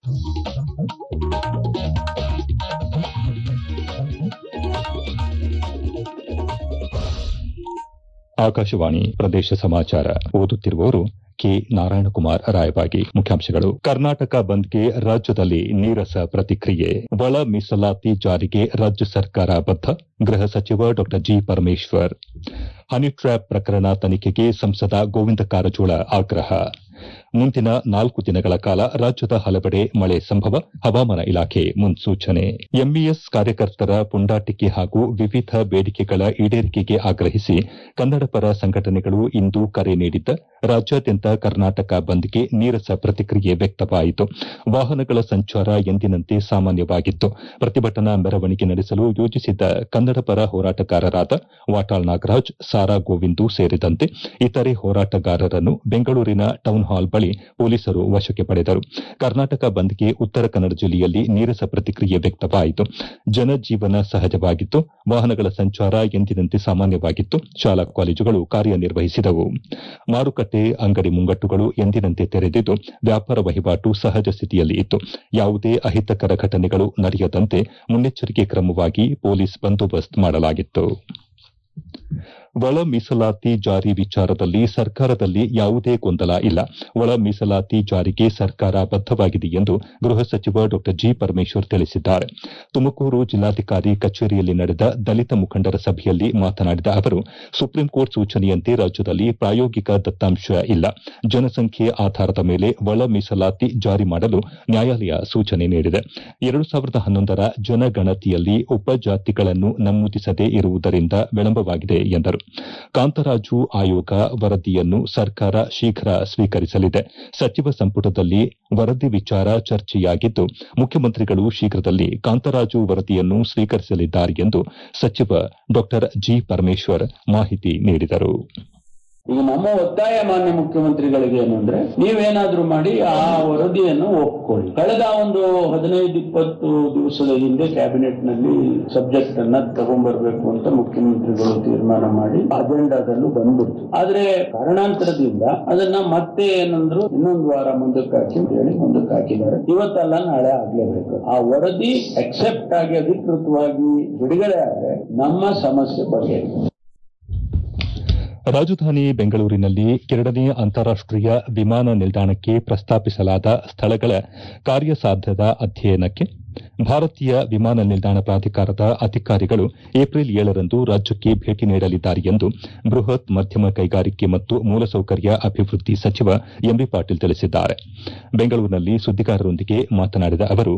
ಆಕಾಶವಾಣಿ ಪ್ರದೇಶ ಸಮಾಚಾರ ಓದುತ್ತಿರುವವರು ಕೆ ನಾರಾಯಣಕುಮಾರ್ ರಾಯಬಾಗಿ ಮುಖ್ಯಾಂಶಗಳು ಕರ್ನಾಟಕ ಬಂದ್ಗೆ ರಾಜ್ಯದಲ್ಲಿ ನೀರಸ ಪ್ರತಿಕ್ರಿಯೆ ಒಳ ಮೀಸಲಾತಿ ಜಾರಿಗೆ ರಾಜ್ಯ ಸರ್ಕಾರ ಬದ್ದ ಗೃಹ ಸಚಿವ ಡಾ ಜಿ ಪರಮೇಶ್ವರ್ ಹನಿ ಟ್ರ್ಯಾಪ್ ಪ್ರಕರಣ ತನಿಖೆಗೆ ಸಂಸದ ಗೋವಿಂದ ಕಾರಜೋಳ ಆಗ್ರಹ ಮುಂದಿನ ನಾಲ್ಕು ದಿನಗಳ ಕಾಲ ರಾಜ್ಯದ ಹಲವೆಡೆ ಮಳೆ ಸಂಭವ ಹವಾಮಾನ ಇಲಾಖೆ ಮುನ್ಸೂಚನೆ ಎಂಇಎಸ್ ಕಾರ್ಯಕರ್ತರ ಪುಂಡಾಟಿಕೆ ಹಾಗೂ ವಿವಿಧ ಬೇಡಿಕೆಗಳ ಈಡೇರಿಕೆಗೆ ಆಗ್ರಹಿಸಿ ಕನ್ನಡಪರ ಸಂಘಟನೆಗಳು ಇಂದು ಕರೆ ನೀಡಿದ್ದ ರಾಜ್ಯಾದ್ಯಂತ ಕರ್ನಾಟಕ ಬಂದ್ಗೆ ನೀರಸ ಪ್ರತಿಕ್ರಿಯೆ ವ್ಯಕ್ತವಾಯಿತು ವಾಹನಗಳ ಸಂಚಾರ ಎಂದಿನಂತೆ ಸಾಮಾನ್ಯವಾಗಿತ್ತು ಪ್ರತಿಭಟನಾ ಮೆರವಣಿಗೆ ನಡೆಸಲು ಯೋಜಿಸಿದ್ದ ಕನ್ನಡಪರ ಹೋರಾಟಗಾರರಾದ ವಾಟಾಳ್ ನಾಗರಾಜ್ ಸಾರಾ ಗೋವಿಂದು ಸೇರಿದಂತೆ ಇತರೆ ಹೋರಾಟಗಾರರನ್ನು ಬೆಂಗಳೂರಿನ ಟೌನ್ ಹಾಲ್ ಬಳಿ ಪೊಲೀಸರು ವಶಕ್ಕೆ ಪಡೆದರು ಕರ್ನಾಟಕ ಬಂದ್ಗೆ ಉತ್ತರ ಕನ್ನಡ ಜಿಲ್ಲೆಯಲ್ಲಿ ನೀರಸ ಪ್ರತಿಕ್ರಿಯೆ ವ್ಯಕ್ತವಾಯಿತು ಜನಜೀವನ ಸಹಜವಾಗಿತ್ತು ವಾಹನಗಳ ಸಂಚಾರ ಎಂದಿನಂತೆ ಸಾಮಾನ್ಯವಾಗಿತ್ತು ಶಾಲಾ ಕಾಲೇಜುಗಳು ಕಾರ್ಯನಿರ್ವಹಿಸಿದವು ಮಾರುಕಟ್ಟೆ ಅಂಗಡಿ ಮುಂಗಟ್ಟುಗಳು ಎಂದಿನಂತೆ ತೆರೆದಿದ್ದು ವ್ಯಾಪಾರ ವಹಿವಾಟು ಸಹಜ ಸ್ಥಿತಿಯಲ್ಲಿ ಇತ್ತು ಯಾವುದೇ ಅಹಿತಕರ ಘಟನೆಗಳು ನಡೆಯದಂತೆ ಮುನ್ನೆಚ್ಚರಿಕೆ ಕ್ರಮವಾಗಿ ಪೊಲೀಸ್ ಬಂದೋಬಸ್ತ್ ಮಾಡಲಾಗಿತ್ತು ಒಳ ಮೀಸಲಾತಿ ಜಾರಿ ವಿಚಾರದಲ್ಲಿ ಸರ್ಕಾರದಲ್ಲಿ ಯಾವುದೇ ಗೊಂದಲ ಇಲ್ಲ ಒಳ ಮೀಸಲಾತಿ ಜಾರಿಗೆ ಸರ್ಕಾರ ಬದ್ದವಾಗಿದೆ ಎಂದು ಗೃಹ ಸಚಿವ ಡಾ ಜಿ ಪರಮೇಶ್ವರ್ ತಿಳಿಸಿದ್ದಾರೆ ತುಮಕೂರು ಜಿಲ್ಲಾಧಿಕಾರಿ ಕಚೇರಿಯಲ್ಲಿ ನಡೆದ ದಲಿತ ಮುಖಂಡರ ಸಭೆಯಲ್ಲಿ ಮಾತನಾಡಿದ ಅವರು ಸುಪ್ರೀಂಕೋರ್ಟ್ ಸೂಚನೆಯಂತೆ ರಾಜ್ಯದಲ್ಲಿ ಪ್ರಾಯೋಗಿಕ ದತ್ತಾಂಶ ಇಲ್ಲ ಜನಸಂಖ್ಯೆ ಆಧಾರದ ಮೇಲೆ ಒಳ ಮೀಸಲಾತಿ ಜಾರಿ ಮಾಡಲು ನ್ಯಾಯಾಲಯ ಸೂಚನೆ ನೀಡಿದೆ ಎರಡು ಸಾವಿರದ ಹನ್ನೊಂದರ ಜನಗಣತಿಯಲ್ಲಿ ಉಪಜಾತಿಗಳನ್ನು ನಮೂದಿಸದೇ ಇರುವುದರಿಂದ ವಿಳಂಬವಾಗಿದೆ ಎಂದರು ಕಾಂತರಾಜು ಆಯೋಗ ವರದಿಯನ್ನು ಸರ್ಕಾರ ಶೀಘ್ರ ಸ್ವೀಕರಿಸಲಿದೆ ಸಚಿವ ಸಂಪುಟದಲ್ಲಿ ವರದಿ ವಿಚಾರ ಚರ್ಚೆಯಾಗಿದ್ದು ಮುಖ್ಯಮಂತ್ರಿಗಳು ಶೀಘ್ರದಲ್ಲಿ ಕಾಂತರಾಜು ವರದಿಯನ್ನು ಸ್ವೀಕರಿಸಲಿದ್ದಾರೆ ಎಂದು ಸಚಿವ ಡಾ ಜಿ ಪರಮೇಶ್ವರ್ ಮಾಹಿತಿ ನೀಡಿದರು ಈಗ ನಮ್ಮ ಒತ್ತಾಯ ಮಾನ್ಯ ಮುಖ್ಯಮಂತ್ರಿಗಳಿಗೆ ಏನು ಅಂದ್ರೆ ನೀವೇನಾದ್ರೂ ಮಾಡಿ ಆ ವರದಿಯನ್ನು ಒಪ್ಕೊಳ್ಳಿ ಕಳೆದ ಒಂದು ಹದಿನೈದು ಇಪ್ಪತ್ತು ದಿವಸದ ಹಿಂದೆ ಕ್ಯಾಬಿನೆಟ್ ನಲ್ಲಿ ಸಬ್ಜೆಕ್ಟ್ ಅನ್ನ ತಗೊಂಡ್ಬರ್ಬೇಕು ಅಂತ ಮುಖ್ಯಮಂತ್ರಿಗಳು ತೀರ್ಮಾನ ಮಾಡಿ ಅಜೆಂಡಾದಲ್ಲೂ ಬಂದ್ಬಿಡ್ತು ಆದ್ರೆ ಕಾರಣಾಂತರದಿಂದ ಅದನ್ನ ಮತ್ತೆ ಏನಂದ್ರು ಇನ್ನೊಂದು ವಾರ ಮುಂದಕ್ಕೆ ಹಾಕಿ ಅಂತ ಹೇಳಿ ಮುಂದಕ್ಕೆ ಹಾಕಿದ್ದಾರೆ ಇವತ್ತಲ್ಲ ನಾಳೆ ಆಗ್ಲೇಬೇಕು ಆ ವರದಿ ಅಕ್ಸೆಪ್ಟ್ ಆಗಿ ಅಧಿಕೃತವಾಗಿ ಬಿಡುಗಡೆ ಆದ್ರೆ ನಮ್ಮ ಸಮಸ್ಯೆ ಬಗೆಹರಿಯುತ್ತೆ ರಾಜಧಾನಿ ಬೆಂಗಳೂರಿನಲ್ಲಿ ಎರಡನೇ ಅಂತಾರಾಷ್ಟೀಯ ವಿಮಾನ ನಿಲ್ದಾಣಕ್ಕೆ ಪ್ರಸ್ತಾಪಿಸಲಾದ ಸ್ಥಳಗಳ ಕಾರ್ಯಸಾಧ್ಯತಾ ಅಧ್ಯಯನಕ್ಕೆ ಭಾರತೀಯ ವಿಮಾನ ನಿಲ್ದಾಣ ಪ್ರಾಧಿಕಾರದ ಅಧಿಕಾರಿಗಳು ಏಪ್ರಿಲ್ ಏಳರಂದು ರಾಜ್ಯಕ್ಕೆ ಭೇಟಿ ನೀಡಲಿದ್ದಾರೆ ಎಂದು ಬೃಹತ್ ಮಧ್ಯಮ ಕೈಗಾರಿಕೆ ಮತ್ತು ಮೂಲಸೌಕರ್ಯ ಅಭಿವೃದ್ಧಿ ಸಚಿವ ಎಂಬಿ ಪಾಟೀಲ್ ತಿಳಿಸಿದ್ದಾರೆ ಬೆಂಗಳೂರಿನಲ್ಲಿ ಸುದ್ದಿಗಾರರೊಂದಿಗೆ ಮಾತನಾಡಿದ ಅವರು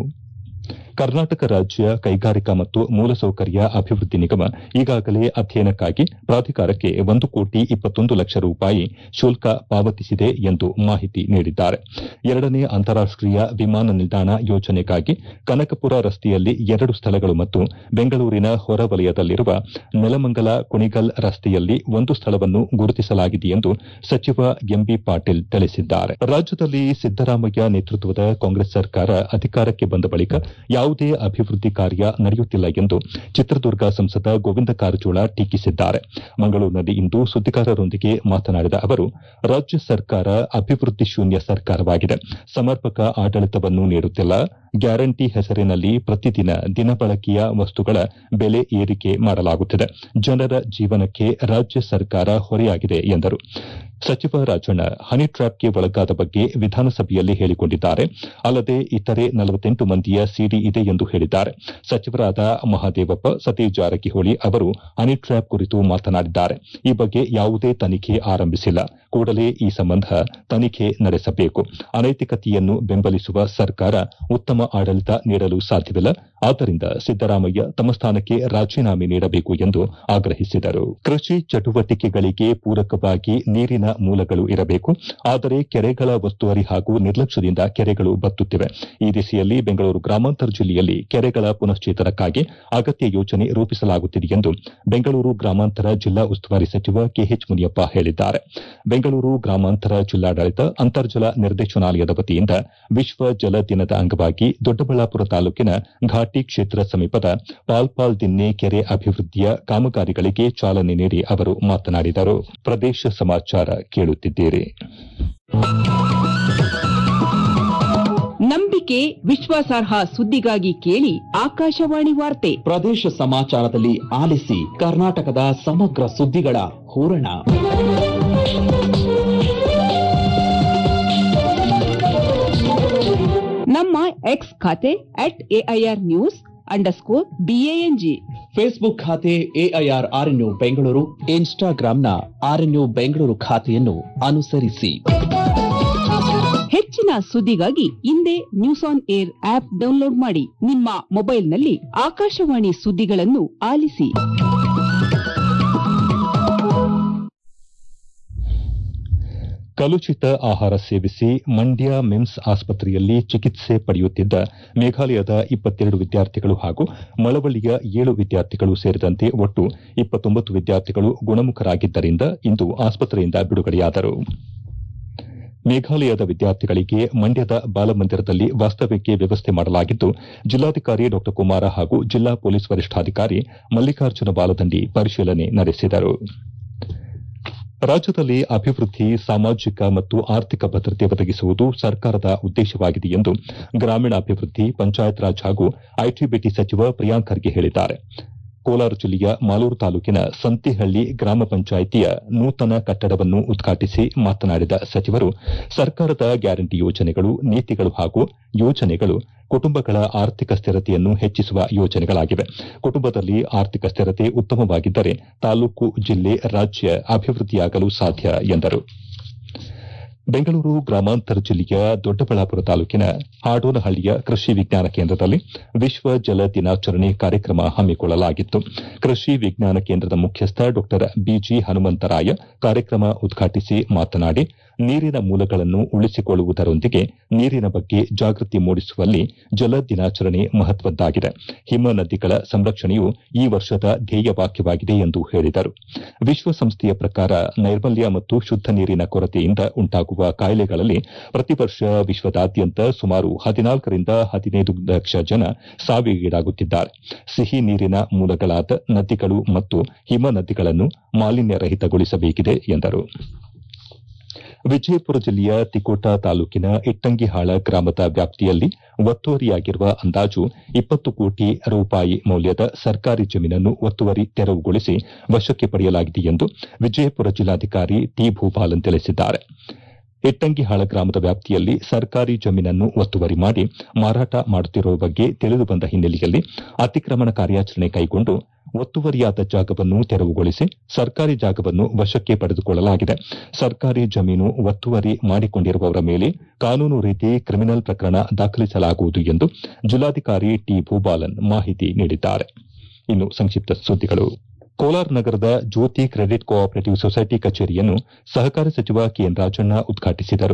ಕರ್ನಾಟಕ ರಾಜ್ಯ ಕೈಗಾರಿಕಾ ಮತ್ತು ಮೂಲಸೌಕರ್ಯ ಅಭಿವೃದ್ಧಿ ನಿಗಮ ಈಗಾಗಲೇ ಅಧ್ಯಯನಕ್ಕಾಗಿ ಪ್ರಾಧಿಕಾರಕ್ಕೆ ಒಂದು ಕೋಟಿ ಇಪ್ಪತ್ತೊಂದು ಲಕ್ಷ ರೂಪಾಯಿ ಶುಲ್ಕ ಪಾವತಿಸಿದೆ ಎಂದು ಮಾಹಿತಿ ನೀಡಿದ್ದಾರೆ ಎರಡನೇ ಅಂತಾರಾಷ್ಟೀಯ ವಿಮಾನ ನಿಲ್ದಾಣ ಯೋಜನೆಗಾಗಿ ಕನಕಪುರ ರಸ್ತೆಯಲ್ಲಿ ಎರಡು ಸ್ಥಳಗಳು ಮತ್ತು ಬೆಂಗಳೂರಿನ ಹೊರವಲಯದಲ್ಲಿರುವ ನೆಲಮಂಗಲ ಕುಣಿಗಲ್ ರಸ್ತೆಯಲ್ಲಿ ಒಂದು ಸ್ಥಳವನ್ನು ಗುರುತಿಸಲಾಗಿದೆ ಎಂದು ಸಚಿವ ಎಂಬಿ ಪಾಟೀಲ್ ತಿಳಿಸಿದ್ದಾರೆ ರಾಜ್ಯದಲ್ಲಿ ಸಿದ್ದರಾಮಯ್ಯ ನೇತೃತ್ವದ ಕಾಂಗ್ರೆಸ್ ಸರ್ಕಾರ ಅಧಿಕಾರಕ್ಕೆ ಬಂದ ಬಳಿಕ ಯಾವುದೇ ಅಭಿವೃದ್ಧಿ ಕಾರ್ಯ ನಡೆಯುತ್ತಿಲ್ಲ ಎಂದು ಚಿತ್ರದುರ್ಗ ಸಂಸದ ಗೋವಿಂದ ಕಾರಜೋಳ ಟೀಕಿಸಿದ್ದಾರೆ ಮಂಗಳೂರಿನಲ್ಲಿಂದು ಸುದ್ದಿಗಾರರೊಂದಿಗೆ ಮಾತನಾಡಿದ ಅವರು ರಾಜ್ಯ ಸರ್ಕಾರ ಅಭಿವೃದ್ಧಿ ಶೂನ್ಯ ಸರ್ಕಾರವಾಗಿದೆ ಸಮರ್ಪಕ ಆಡಳಿತವನ್ನು ನೀಡುತ್ತಿಲ್ಲ ಗ್ಯಾರಂಟಿ ಹೆಸರಿನಲ್ಲಿ ಪ್ರತಿದಿನ ದಿನಬಳಕೆಯ ವಸ್ತುಗಳ ಬೆಲೆ ಏರಿಕೆ ಮಾಡಲಾಗುತ್ತಿದೆ ಜನರ ಜೀವನಕ್ಕೆ ರಾಜ್ಯ ಸರ್ಕಾರ ಹೊರೆಯಾಗಿದೆ ಎಂದರು ಸಚಿವ ರಾಜಣ್ಣ ಹನಿ ಟ್ರ್ಯಾಪ್ಗೆ ಒಳಗಾದ ಬಗ್ಗೆ ವಿಧಾನಸಭೆಯಲ್ಲಿ ಹೇಳಿಕೊಂಡಿದ್ದಾರೆ ಅಲ್ಲದೆ ಇತರೆ ನಲವತ್ತೆಂಟು ಮಂದಿಯ ಸಿಡಿ ಇದೆ ಎಂದು ಹೇಳಿದ್ದಾರೆ ಸಚಿವರಾದ ಮಹಾದೇವಪ್ಪ ಸತೀಶ್ ಜಾರಕಿಹೊಳಿ ಅವರು ಹನಿ ಟ್ರ್ಯಾಪ್ ಕುರಿತು ಮಾತನಾಡಿದ್ದಾರೆ ಈ ಬಗ್ಗೆ ಯಾವುದೇ ತನಿಖೆ ಆರಂಭಿಸಿಲ್ಲ ಕೂಡಲೇ ಈ ಸಂಬಂಧ ತನಿಖೆ ನಡೆಸಬೇಕು ಅನೈತಿಕತೆಯನ್ನು ಬೆಂಬಲಿಸುವ ಸರ್ಕಾರ ಉತ್ತಮ ಆಡಳಿತ ನೀಡಲು ಸಾಧ್ಯವಿಲ್ಲ ಆದ್ದರಿಂದ ಸಿದ್ದರಾಮಯ್ಯ ತಮ್ಮ ಸ್ಥಾನಕ್ಕೆ ರಾಜೀನಾಮೆ ನೀಡಬೇಕು ಎಂದು ಆಗ್ರಹಿಸಿದರು ಕೃಷಿ ಚಟುವಟಿಕೆಗಳಿಗೆ ಪೂರಕವಾಗಿ ನೀರಿನ ಮೂಲಗಳು ಇರಬೇಕು ಆದರೆ ಕೆರೆಗಳ ಒತ್ತುವರಿ ಹಾಗೂ ನಿರ್ಲಕ್ಷ್ಯದಿಂದ ಕೆರೆಗಳು ಬತ್ತುತ್ತಿವೆ ಈ ದಿಸೆಯಲ್ಲಿ ಬೆಂಗಳೂರು ಗ್ರಾಮಾಂತರ ಜಿಲ್ಲೆಯಲ್ಲಿ ಕೆರೆಗಳ ಪುನಶ್ಚೇತನಕ್ಕಾಗಿ ಅಗತ್ಯ ಯೋಜನೆ ರೂಪಿಸಲಾಗುತ್ತಿದೆ ಎಂದು ಬೆಂಗಳೂರು ಗ್ರಾಮಾಂತರ ಜಿಲ್ಲಾ ಉಸ್ತುವಾರಿ ಸಚಿವ ಕೆಎಚ್ ಮುನಿಯಪ್ಪ ಹೇಳಿದ್ದಾರೆ ಬೆಂಗಳೂರು ಗ್ರಾಮಾಂತರ ಜಿಲ್ಲಾಡಳಿತ ಅಂತರ್ಜಲ ನಿರ್ದೇಶನಾಲಯದ ವತಿಯಿಂದ ವಿಶ್ವ ಜಲ ದಿನದ ಅಂಗವಾಗಿ ದೊಡ್ಡಬಳ್ಳಾಪುರ ತಾಲೂಕಿನ ಘಾಟಿ ಕ್ಷೇತ್ರ ಸಮೀಪದ ಪಾಲ್ಪಾಲ್ ದಿನ್ನೆ ಕೆರೆ ಅಭಿವೃದ್ಧಿಯ ಕಾಮಗಾರಿಗಳಿಗೆ ಚಾಲನೆ ನೀಡಿ ಅವರು ಮಾತನಾಡಿದರು ಪ್ರದೇಶ ಸಮಾಚಾರ ಕೇಳುತ್ತಿದ್ದೀರಿ ನಂಬಿಕೆ ವಿಶ್ವಾಸಾರ್ಹ ಸುದ್ದಿಗಾಗಿ ಕೇಳಿ ಆಕಾಶವಾಣಿ ವಾರ್ತೆ ಪ್ರದೇಶ ಸಮಾಚಾರದಲ್ಲಿ ಆಲಿಸಿ ಕರ್ನಾಟಕದ ಸಮಗ್ರ ಸುದ್ದಿಗಳ ಹೂರಣ ನಮ್ಮ ಎಕ್ಸ್ ಖಾತೆ at AIR news underscore BANG Facebook ಖಾತೆ ಎಐಆರ್ ಆರ್ಎನ್ಯು ಬೆಂಗಳೂರು ಇನ್ಸ್ಟಾಗ್ರಾಂನ ಆರ್ಎನ್ಯು ಬೆಂಗಳೂರು ಖಾತೆಯನ್ನು ಅನುಸರಿಸಿ ಹೆಚ್ಚಿನ ಸುದ್ದಿಗಾಗಿ ಹಿಂದೆ news on air app download ಮಾಡಿ ನಿಮ್ಮ ಮೊಬೈಲ್ನಲ್ಲಿ ಆಕಾಶವಾಣಿ ಸುದ್ದಿಗಳನ್ನು ಆಲಿಸಿ ಕಲುಷಿತ ಆಹಾರ ಸೇವಿಸಿ ಮಂಡ್ಯ ಮಿಮ್ಸ್ ಆಸ್ಪತ್ರೆಯಲ್ಲಿ ಚಿಕಿತ್ಸೆ ಪಡೆಯುತ್ತಿದ್ದ ಮೇಘಾಲಯದ ಇಪ್ಪತ್ತೆರಡು ವಿದ್ಯಾರ್ಥಿಗಳು ಹಾಗೂ ಮಳವಳ್ಳಿಯ ಏಳು ವಿದ್ಯಾರ್ಥಿಗಳು ಸೇರಿದಂತೆ ಒಟ್ಟು ಇಪ್ಪತ್ತೊಂಬತ್ತು ವಿದ್ಯಾರ್ಥಿಗಳು ಗುಣಮುಖರಾಗಿದ್ದರಿಂದ ಇಂದು ಆಸ್ಪತ್ರೆಯಿಂದ ಬಿಡುಗಡೆಯಾದರು ಮೇಘಾಲಯದ ವಿದ್ಯಾರ್ಥಿಗಳಿಗೆ ಮಂಡ್ಯದ ಬಾಲಮಂದಿರದಲ್ಲಿ ವಾಸ್ತವ್ಯಕ್ಕೆ ವ್ಯವಸ್ಥೆ ಮಾಡಲಾಗಿದ್ದು ಜಿಲ್ಲಾಧಿಕಾರಿ ಡಾ ಕುಮಾರ ಹಾಗೂ ಜಿಲ್ಲಾ ಪೊಲೀಸ್ ವರಿಷ್ಠಾಧಿಕಾರಿ ಮಲ್ಲಿಕಾರ್ಜುನ ಬಾಲದಂಡಿ ಪರಿಶೀಲನೆ ನಡೆಸಿದರು ರಾಜ್ಯದಲ್ಲಿ ಅಭಿವೃದ್ಧಿ ಸಾಮಾಜಿಕ ಮತ್ತು ಆರ್ಥಿಕ ಭದ್ರತೆ ಒದಗಿಸುವುದು ಸರ್ಕಾರದ ಉದ್ದೇಶವಾಗಿದೆ ಎಂದು ಗ್ರಾಮೀಣಾಭಿವೃದ್ಧಿ ಪಂಚಾಯತ್ ರಾಜ್ ಹಾಗೂ ಐಟಿಬಿಟಿ ಸಚಿವ ಪ್ರಿಯಾಂಕ್ ಖರ್ಗೆ ಹೇಳಿದ್ದಾರೆ ಕೋಲಾರ ಜಿಲ್ಲೆಯ ಮಾಲೂರು ತಾಲೂಕಿನ ಸಂತಿಹಳ್ಳಿ ಗ್ರಾಮ ಪಂಚಾಯಿತಿಯ ನೂತನ ಕಟ್ಟಡವನ್ನು ಉದ್ಘಾಟಿಸಿ ಮಾತನಾಡಿದ ಸಚಿವರು ಸರ್ಕಾರದ ಗ್ಯಾರಂಟಿ ಯೋಜನೆಗಳು ನೀತಿಗಳು ಹಾಗೂ ಯೋಜನೆಗಳು ಕುಟುಂಬಗಳ ಆರ್ಥಿಕ ಸ್ಥಿರತೆಯನ್ನು ಹೆಚ್ಚಿಸುವ ಯೋಜನೆಗಳಾಗಿವೆ ಕುಟುಂಬದಲ್ಲಿ ಆರ್ಥಿಕ ಸ್ಥಿರತೆ ಉತ್ತಮವಾಗಿದ್ದರೆ ತಾಲೂಕು ಜಿಲ್ಲೆ ರಾಜ್ಯ ಅಭಿವೃದ್ಧಿಯಾಗಲು ಸಾಧ್ಯ ಎಂದರು ಬೆಂಗಳೂರು ಗ್ರಾಮಾಂತರ ಜಿಲ್ಲೆಯ ದೊಡ್ಡಬಳ್ಳಾಪುರ ತಾಲೂಕಿನ ಹಾಡೋನಹಳ್ಳಿಯ ಕೃಷಿ ವಿಜ್ಞಾನ ಕೇಂದ್ರದಲ್ಲಿ ವಿಶ್ವ ಜಲ ದಿನಾಚರಣೆ ಕಾರ್ಯಕ್ರಮ ಹಮ್ಮಿಕೊಳ್ಳಲಾಗಿತ್ತು ಕೃಷಿ ವಿಜ್ಞಾನ ಕೇಂದ್ರದ ಮುಖ್ಯಸ್ಥ ಡಾ ಬಿಜಿ ಹನುಮಂತರಾಯ ಕಾರ್ಯಕ್ರಮ ಉದ್ಘಾಟಿಸಿ ಮಾತನಾಡಿ ನೀರಿನ ಮೂಲಗಳನ್ನು ಉಳಿಸಿಕೊಳ್ಳುವುದರೊಂದಿಗೆ ನೀರಿನ ಬಗ್ಗೆ ಜಾಗೃತಿ ಮೂಡಿಸುವಲ್ಲಿ ಜಲ ದಿನಾಚರಣೆ ಮಹತ್ವದ್ದಾಗಿದೆ ಹಿಮ ನದಿಗಳ ಸಂರಕ್ಷಣೆಯು ಈ ವರ್ಷದ ಧ್ಯೇಯವಾಕ್ಯವಾಗಿದೆ ಎಂದು ಹೇಳಿದರು ವಿಶ್ವಸಂಸ್ಥೆಯ ಪ್ರಕಾರ ನೈರ್ಮಲ್ಯ ಮತ್ತು ಶುದ್ದ ನೀರಿನ ಕೊರತೆಯಿಂದ ಉಂಟಾಗುವ ಕಾಯಿಲೆಗಳಲ್ಲಿ ಪ್ರತಿ ವರ್ಷ ವಿಶ್ವದಾದ್ಯಂತ ಸುಮಾರು ಹದಿನಾಲ್ಕರಿಂದ ಹದಿನೈದು ಲಕ್ಷ ಜನ ಸಾವಿಗೀಡಾಗುತ್ತಿದ್ದಾರೆ ಸಿಹಿ ನೀರಿನ ಮೂಲಗಳಾದ ನದಿಗಳು ಮತ್ತು ಹಿಮ ನದಿಗಳನ್ನು ಮಾಲಿನ್ಯರಹಿತಗೊಳಿಸಬೇಕಿದೆ ಎಂದರು ವಿಜಯಪುರ ಜಿಲ್ಲೆಯ ತಿಕೋಟ ತಾಲೂಕಿನ ಇಟ್ಟಂಗಿಹಾಳ ಗ್ರಾಮದ ವ್ಯಾಪ್ತಿಯಲ್ಲಿ ಒತ್ತುವರಿಯಾಗಿರುವ ಅಂದಾಜು ಇಪ್ಪತ್ತು ಕೋಟಿ ರೂಪಾಯಿ ಮೌಲ್ಯದ ಸರ್ಕಾರಿ ಜಮೀನನ್ನು ಒತ್ತುವರಿ ತೆರವುಗೊಳಿಸಿ ವಶಕ್ಕೆ ಪಡೆಯಲಾಗಿದೆ ಎಂದು ವಿಜಯಪುರ ಜಿಲ್ಲಾಧಿಕಾರಿ ಟಿ ಭೂಪಾಲನ್ ತಿಳಿಸಿದ್ದಾರೆ ಇಟ್ಟಂಗಿಹಾಳ ಗ್ರಾಮದ ವ್ಯಾಪ್ತಿಯಲ್ಲಿ ಸರ್ಕಾರಿ ಜಮೀನನ್ನು ಒತ್ತುವರಿ ಮಾಡಿ ಮಾರಾಟ ಮಾಡುತ್ತಿರುವ ಬಗ್ಗೆ ತಿಳಿದು ಬಂದ ಹಿನ್ನೆಲೆಯಲ್ಲಿ ಅತಿಕ್ರಮಣ ಕಾರ್ಯಾಚರಣೆ ಕೈಗೊಂಡು ಒತ್ತುವರಿಯಾದ ಜಾಗವನ್ನು ತೆರವುಗೊಳಿಸಿ ಸರ್ಕಾರಿ ಜಾಗವನ್ನು ವಶಕ್ಕೆ ಪಡೆದುಕೊಳ್ಳಲಾಗಿದೆ ಸರ್ಕಾರಿ ಜಮೀನು ಒತ್ತುವರಿ ಮಾಡಿಕೊಂಡಿರುವವರ ಮೇಲೆ ಕಾನೂನು ರೀತಿ ಕ್ರಿಮಿನಲ್ ಪ್ರಕರಣ ದಾಖಲಿಸಲಾಗುವುದು ಎಂದು ಜಿಲ್ಲಾಧಿಕಾರಿ ಟಿ ಭೂಬಾಲನ್ ಮಾಹಿತಿ ನೀಡಿದ್ದಾರೆ ಇನ್ನು ಸಂಕ್ಷಿಪ್ತ ಸುದ್ದಿಗಳು ಕೋಲಾರ ನಗರದ ಜ್ಯೋತಿ ಕ್ರೆಡಿಟ್ ಕೋಆಪರೇಟಿವ್ ಸೊಸೈಟಿ ಕಚೇರಿಯನ್ನು ಸಹಕಾರ ಸಚಿವ ಕೆಎನ್ ರಾಜಣ್ಣ ಉದ್ಘಾಟಿಸಿದರು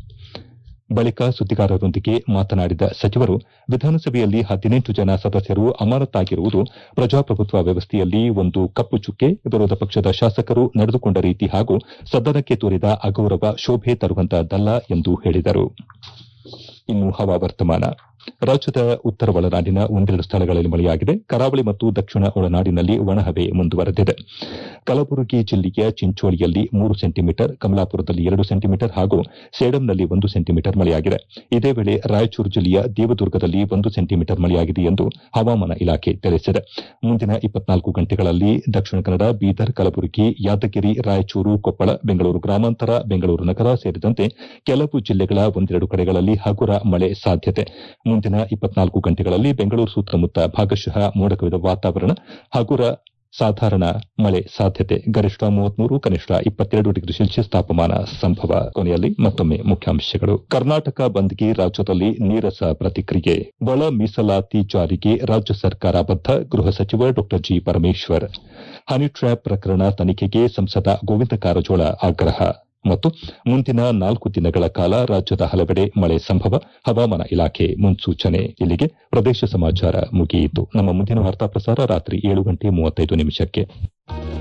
ಬಳಿಕ ಸುದ್ದಿಗಾರರೊಂದಿಗೆ ಮಾತನಾಡಿದ ಸಚಿವರು ವಿಧಾನಸಭೆಯಲ್ಲಿ ಹದಿನೆಂಟು ಜನ ಸದಸ್ಯರು ಅಮಾನತಾಗಿರುವುದು ಪ್ರಜಾಪ್ರಭುತ್ವ ವ್ಯವಸ್ಥೆಯಲ್ಲಿ ಒಂದು ಕಪ್ಪು ಚುಕ್ಕೆ ವಿರೋಧ ಪಕ್ಷದ ಶಾಸಕರು ನಡೆದುಕೊಂಡ ರೀತಿ ಹಾಗೂ ಸದನಕ್ಕೆ ತೋರಿದ ಅಗೌರವ ಶೋಭೆ ತರುವಂತಹದ್ದಲ್ಲ ಎಂದು ಹೇಳಿದರು ಇನ್ನು ಹವಾವರ್ತಮಾನ ರಾಜ್ಯದ ಉತ್ತರ ಒಳನಾಡಿನ ಒಂದೆರಡು ಸ್ಥಳಗಳಲ್ಲಿ ಮಳೆಯಾಗಿದೆ ಕರಾವಳಿ ಮತ್ತು ದಕ್ಷಿಣ ಒಳನಾಡಿನಲ್ಲಿ ಒಣಹವೆ ಮುಂದುವರೆದಿದೆ ಕಲಬುರಗಿ ಜಿಲ್ಲೆಯ ಚಿಂಚೋಳಿಯಲ್ಲಿ ಮೂರು ಸೆಂಟಿಮೀಟರ್ ಕಮಲಾಪುರದಲ್ಲಿ ಎರಡು ಸೆಂಟಿಮೀಟರ್ ಹಾಗೂ ಸೇಡಂನಲ್ಲಿ ಒಂದು ಸೆಂಟಿಮೀಟರ್ ಮಳೆಯಾಗಿದೆ ಇದೇ ವೇಳೆ ರಾಯಚೂರು ಜಿಲ್ಲೆಯ ದೇವದುರ್ಗದಲ್ಲಿ ಒಂದು ಸೆಂಟಿಮೀಟರ್ ಮಳೆಯಾಗಿದೆ ಎಂದು ಹವಾಮಾನ ಇಲಾಖೆ ತಿಳಿಸಿದೆ ಮುಂದಿನ ಇಪ್ಪತ್ನಾಲ್ಕು ಗಂಟೆಗಳಲ್ಲಿ ದಕ್ಷಿಣ ಕನ್ನಡ ಬೀದರ್ ಕಲಬುರಗಿ ಯಾದಗಿರಿ ರಾಯಚೂರು ಕೊಪ್ಪಳ ಬೆಂಗಳೂರು ಗ್ರಾಮಾಂತರ ಬೆಂಗಳೂರು ನಗರ ಸೇರಿದಂತೆ ಕೆಲವು ಜಿಲ್ಲೆಗಳ ಒಂದೆರಡು ಕಡೆಗಳಲ್ಲಿ ಹಗುರ ಮಳೆ ಸಾಧ್ಯತೆ ಮುಂದಿನ ಇಪ್ಪತ್ನಾಲ್ಕು ಗಂಟೆಗಳಲ್ಲಿ ಬೆಂಗಳೂರು ಸುತ್ತಮುತ್ತ ಭಾಗಶಃ ಮೋಡ ಕವಿದ ವಾತಾವರಣ ಹಗುರ ಸಾಧಾರಣ ಮಳೆ ಸಾಧ್ಯತೆ ಗರಿಷ್ಠ ಮೂವತ್ಮೂರು ಕನಿಷ್ಠ ಇಪ್ಪತ್ತೆರಡು ಡಿಗ್ರಿ ಸೆಲ್ಸಿಯಸ್ ತಾಪಮಾನ ಸಂಭವ ಕೊನೆಯಲ್ಲಿ ಮತ್ತೊಮ್ಮೆ ಮುಖ್ಯಾಂಶಗಳು ಕರ್ನಾಟಕ ಬಂದ್ಗೆ ರಾಜ್ಯದಲ್ಲಿ ನೀರಸ ಪ್ರತಿಕ್ರಿಯೆ ಒಳ ಮೀಸಲಾತಿ ಜಾರಿಗೆ ರಾಜ್ಯ ಸರ್ಕಾರ ಬದ್ಧ ಗೃಹ ಸಚಿವ ಡಾ ಜಿ ಪರಮೇಶ್ವರ್ ಹನಿ ಟ್ರ್ಯಾಪ್ ಪ್ರಕರಣ ತನಿಖೆಗೆ ಸಂಸದ ಗೋವಿಂದ ಕಾರಜೋಳ ಆಗ್ರಹ ಮತ್ತು ಮುಂದಿನ ನಾಲ್ಕು ದಿನಗಳ ಕಾಲ ರಾಜ್ಯದ ಹಲವೆಡೆ ಮಳೆ ಸಂಭವ ಹವಾಮಾನ ಇಲಾಖೆ ಮುನ್ಸೂಚನೆ ಇಲ್ಲಿಗೆ ಪ್ರದೇಶ ಸಮಾಚಾರ ಮುಗಿಯಿತು ನಮ್ಮ ಮುಂದಿನ ವಾರ್ತಾ ಪ್ರಸಾರ ರಾತ್ರಿ ಏಳು ಗಂಟೆ ಮೂವತ್ತೈದು ನಿಮಿಷಕ್ಕೆ